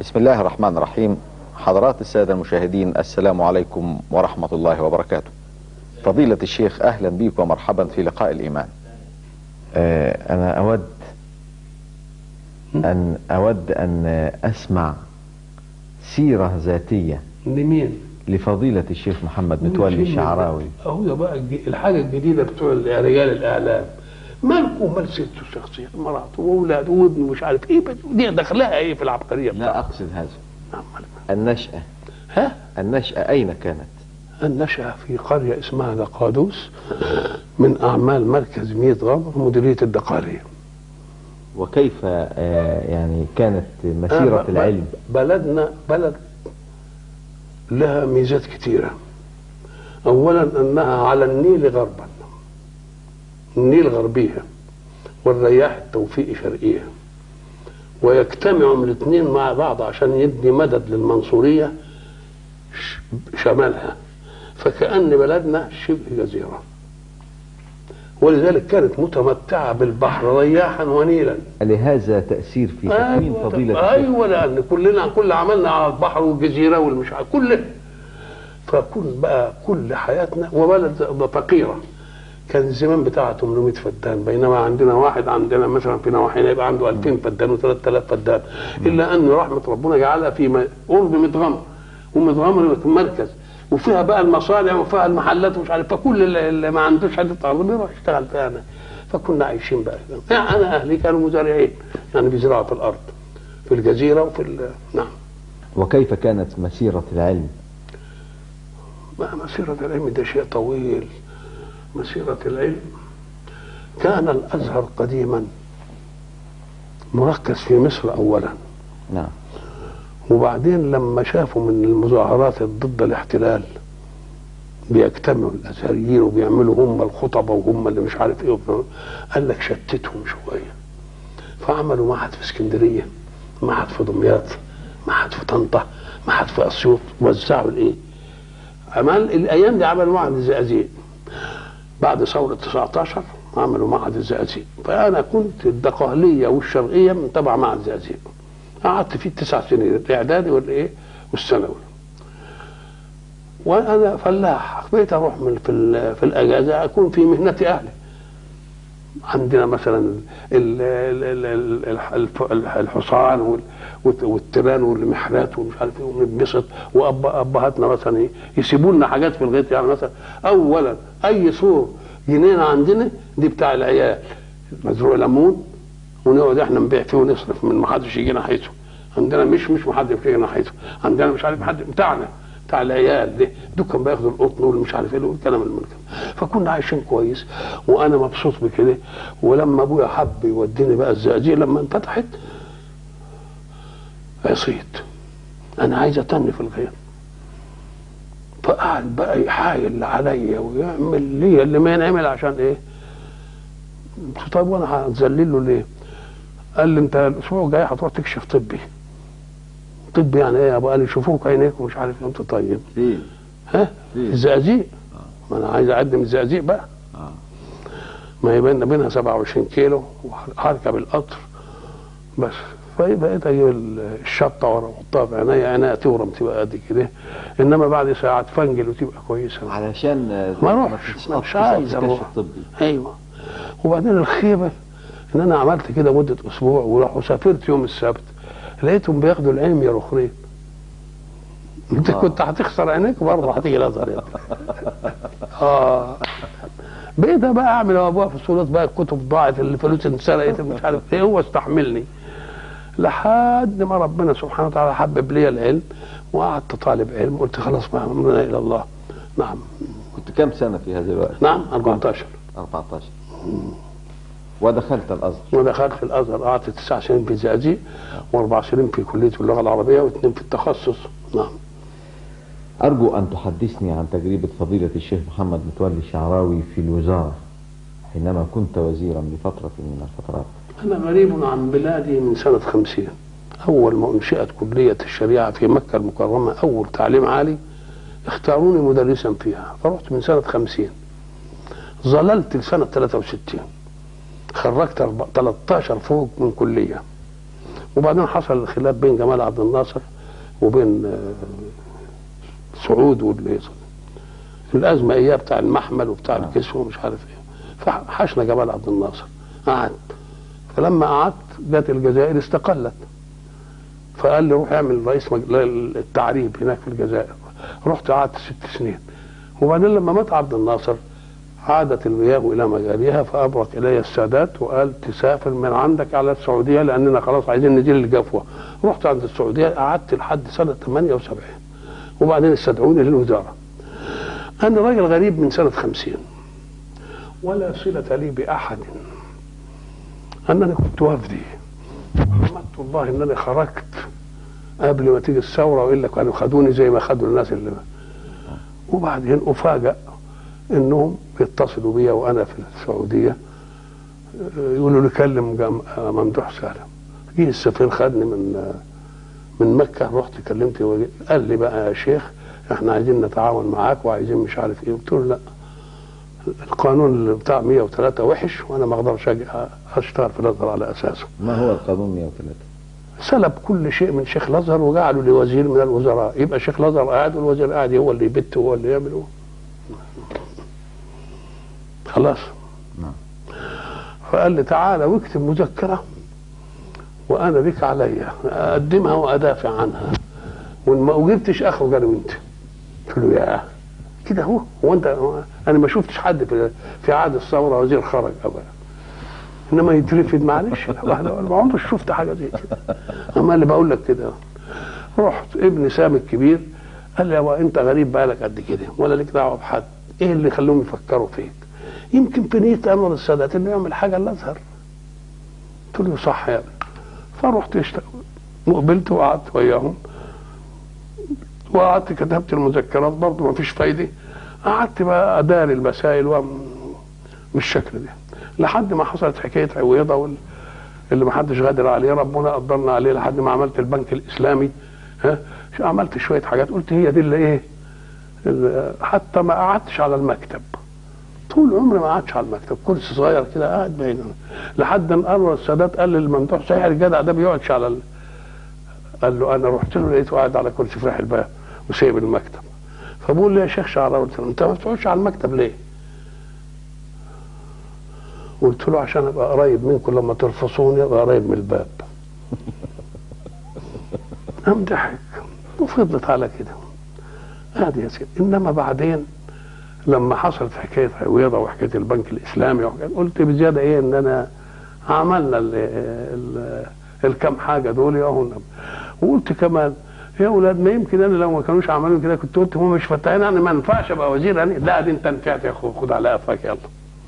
بسم الله الرحمن الرحيم حضرات السادة المشاهدين السلام عليكم ورحمة الله وبركاته فضيلة الشيخ أهلا بك ومرحبا في لقاء الإيمان آه، أنا أود أن أود أن أسمع سيرة ذاتية لمين؟ لفضيلة الشيخ محمد متولي الشعراوي اهو ده بقى الج- الحاجه الجديده بتوع رجال الاعلام مالكم ومال سته شخصيا مراته واولاده وابنه مش عارف ايه بس دي دخلها ايه في العبقريه لا بتاعته أقصد هذا نعم. النشأة ها؟ النشأة أين كانت النشأة في قرية اسمها دقادوس من أعمال مركز ميت غمر مديرية الدقالية وكيف آه، يعني كانت مسيرة آه، ب- العلم بلدنا بلد لها ميزات كتيرة أولا أنها على النيل غربا النيل غربيها والرياح التوفيق شرقيها ويجتمعوا الاثنين مع بعض عشان يدي مدد للمنصورية ش- شمالها فكأن بلدنا شبه جزيرة ولذلك كانت متمتعة بالبحر رياحا ونيلا لهذا تأثير في تكوين ايوه فضيلة الشيخ ايوه لان كلنا كل عملنا على البحر والجزيره والمش عارف كله فكل بقى كل حياتنا وبلد فقيره كان الزمان بتاعها 800 فدان بينما عندنا واحد عندنا مثلا في نواحينا يبقى عنده 2000 فدان و3000 فدان الا ان رحمه ربنا جعلها في م- قرب متغمر ومتغمر مركز وفيها بقى المصانع وفيها المحلات ومش عارف فكل اللي, اللي ما عندوش حته ارض بيروح يشتغل فيها هنا فكنا عايشين بقى كده. يعني انا اهلي كانوا مزارعين يعني بيزرعوا في الارض في الجزيره وفي ال- نعم وكيف كانت مسيرة العلم ما مسيرة العلم ده شيء طويل مسيرة العلم كان الأزهر قديما مركز في مصر أولا نعم وبعدين لما شافوا من المظاهرات ضد الاحتلال بيجتمعوا الازهريين وبيعملوا هم الخطبه وهم اللي مش عارف ايه وبتاع، قال لك شتتهم شويه فعملوا معهد في اسكندريه معهد في دمياط معهد في طنطا معهد في اسيوط وزعوا الايه عمل الايام دي عملوا معهد الزقازيق بعد ثوره 19 عملوا معهد الزقازيق فانا كنت الدقهليه والشرقيه من تبع معهد الزقازيق قعدت فيه تسع سنين الاعدادي والايه والثانوي وانا فلاح بقيت اروح من في ال- في الاجازه اكون في مهنه اهلي عندنا مثلا ال- ال- ال- ال- ال- الف- الحصان وال- والت- والتبان والمحرات ومش عارف ايه وننبسط وابهاتنا مثلا ايه يسيبوا لنا حاجات في الغيط يعني مثلا اولا اي سور جنينه عندنا دي بتاع العيال مزروع ليمون ونقعد احنا نبيع فيه ونصرف من ما حدش يجي ناحيته عندنا مش مش ما حدش يجي ناحيته عندنا مش عارف حد بتاعنا بتاع العيال ده دول كانوا بياخدوا القطن والمش عارف ايه والكلام الملك فكنا عايشين كويس وانا مبسوط بكده ولما ابويا حب يوديني بقى الزقازيق لما انفتحت عصيت انا عايز اتني في الغيط فقعد بقى يحايل عليا ويعمل لي اللي ما ينعمل عشان ايه قلت له طيب وانا هتذلله ليه؟ قال لي انت الاسبوع الجاي هتروح تكشف طبي طبي يعني ايه يا ابو قال لي يشوفوك عينيك ومش عارف ايه قلت طيب فين ها فين؟ الزقازيق ما انا عايز اقدم الزقازيق بقى آه. ما هي بيننا بينها 27 كيلو وهركب القطر بس فبقيت اجيب ال- الشطه ورا واحطها في عينيا عينيا تورم تبقى قد كده انما بعد ساعه تفنجل وتبقى كويسه علشان آه، ما اروحش تسقط- مش عايز تسقط اروح كشف طبي ايوه وبعدين الخيبه ان انا عملت كده مده اسبوع وراح وسافرت يوم السبت لقيتهم بياخدوا العلم يا رخرين انت آه. كنت هتخسر عينيك برضه هتيجي الازهر يا ابني. اه بقيت بقى اعمل ابوها في الصورات بقى الكتب ضاعت الفلوس انسرقت مش عارف ايه هو استحملني لحد ما ربنا سبحانه وتعالى حبب لي العلم وقعدت طالب علم قلت خلاص ما امرنا الى الله نعم كنت كم سنة في هذا الوقت نعم 14 14 ودخلت الأزهر ودخلت في الازهر قعدت تسع سنين في الزقازيق واربع سنين في كليه اللغه العربيه واثنين في التخصص نعم أرجو أن تحدثني عن تجربة فضيلة الشيخ محمد متولي الشعراوي في الوزارة حينما كنت وزيرا لفترة من الفترات انا غريب عن بلادي من سنه خمسين اول ما انشئت كليه الشريعه في مكه المكرمه اول تعليم عالي اختاروني مدرسا فيها فرحت من سنه خمسين ظللت لسنه 63 خرجت أربع- 13 فوق من كليه وبعدين حصل الخلاف بين جمال عبد الناصر وبين آه، سعود واللي الازمه اياه بتاع المحمل وبتاع الكسوه ومش عارف ايه فحشنا جمال عبد الناصر قعد فلما قعدت جت الجزائر استقلت فقال لي روح اعمل رئيس مج- التعريب هناك في الجزائر رحت قعدت ست سنين وبعدين لما مات عبد الناصر عادت المياه الى مجاريها فابرك الي السادات وقال تسافر من عندك على السعوديه لاننا خلاص عايزين نزيل الجفوه رحت عند السعوديه قعدت لحد سنه 78 وبعدين استدعوني للوزاره انا راجل غريب من سنه 50 ولا صله لي باحد انني كنت وفدي حمدت الله انني خرجت قبل ما تيجي الثوره والا كانوا خدوني زي ما خدوا الناس اللي وبعدين افاجئ انهم بيتصلوا بيا وانا في السعوديه آه، يقولوا لي كلم جم- آه، ممدوح سالم جه السفير خدني من آه، من مكه رحت كلمت وجي- قال لي بقى يا شيخ احنا عايزين نتعاون معاك وعايزين مش عارف ايه قلت له لا القانون اللي بتاع 103 وحش وانا ما اقدرش أجي- اشتغل في الازهر على اساسه ما هو القانون 103 سلب كل شيء من شيخ الازهر وجعله لوزير من الوزراء يبقى شيخ الازهر قاعد والوزير قاعد هو اللي يبت وهو اللي يعمل هو. خلاص نعم. فقال لي تعالى واكتب مذكره وانا بك عليا اقدمها وادافع عنها وان ما اجبتش اخرج انا وانت قلت له يا كده هو هو انت انا ما شفتش حد في في عهد الثوره وزير خرج ابدا انما يترفد معلش واحد ما عمري شفت حاجه زي كده اما اللي بقول لك كده رحت ابن سامي الكبير قال لي يا انت غريب بقالك قد كده ولا ليك دعوه بحد ايه اللي خلوهم يفكروا فيك يمكن في نيه انور السادات انه يعمل حاجه الازهر قلت له صح يا ابني فرحت اشت- وقبلت وقعدت وياهم وقعدت كتبت المذكرات برضه ما فيش فايده قعدت بقى اداري المسائل وم- بالشكل ده لحد ما حصلت حكايه عويضه وال... اللي ما حدش غادر عليه ربنا قدرنا عليه لحد ما عملت البنك الاسلامي ها شو عملت شويه حاجات قلت هي دي اللي ايه اللي حتى ما قعدتش على المكتب طول عمري ما قعدتش على المكتب كرسي صغير كده قاعد بين لحد ما انور السادات قال للممدوح صحيح الجدع ده بيقعدش على ال... قال له انا رحت له لقيته قاعد على كرسي في ريح الباب وسايب المكتب فبقول لي يا شيخ شعراوي قلت له انت ما بتقعدش على المكتب ليه؟ قلت له عشان ابقى قريب منكم لما ترفصوني ابقى قريب من الباب قام ضحك وفضلت على كده هذه يا سيدي انما بعدين لما حصلت حكايه عويضه وحكايه البنك الاسلامي وحكاية قلت بزياده ايه ان انا عملنا ال ال الكم حاجه دول ياهو وقلت كمان يا اولاد ما يمكن انا لو ما كانوش عملوا كده كنت قلت هم مش فتحين انا ما ينفعش ابقى وزير يعني لا دي انت نفعت يا اخو خد على قفاك يلا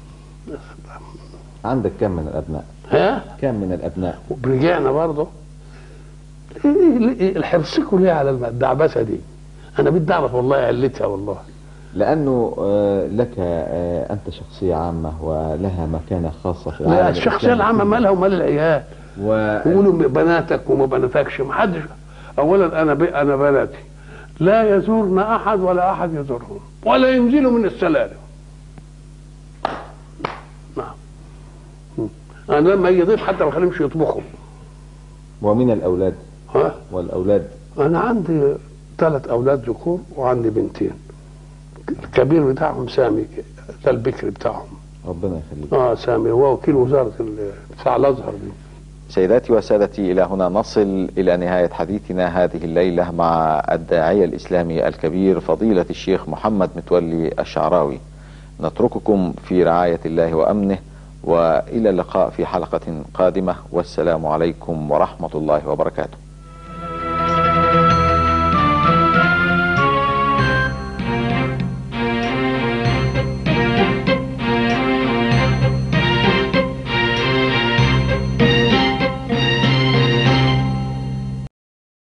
عندك كم من الابناء ها كم من الابناء ورجعنا برضه إيه- إيه- الحرصكم ليه على الم- الدعبسه دي انا بدي اعرف والله علتها والله لانه آه، لك آه، انت شخصيه عامه ولها مكانه خاصه في لا العالم الشخصيه الإسلامي العامه كله. مالها ومال العيال و... يقولوا بناتك وما بناتكش ما حدش اولا انا ب... انا بناتي لا يزورنا احد ولا احد يزورهم ولا ينزلوا من السلالم نعم م. انا لما يجي ضيف حتى ما بخليهمش يطبخوا ومن الاولاد ها والاولاد انا عندي ثلاث اولاد ذكور وعندي بنتين الكبير بتاعهم سامي ده البكر بتاعهم ربنا يخليك اه سامي هو وكيل وزاره ال- بتاع الازهر دي سيداتي وسادتي إلى هنا نصل إلى نهاية حديثنا هذه الليلة مع الداعية الإسلامي الكبير فضيلة الشيخ محمد متولي الشعراوي نترككم في رعاية الله وأمنه وإلى اللقاء في حلقة قادمة والسلام عليكم ورحمة الله وبركاته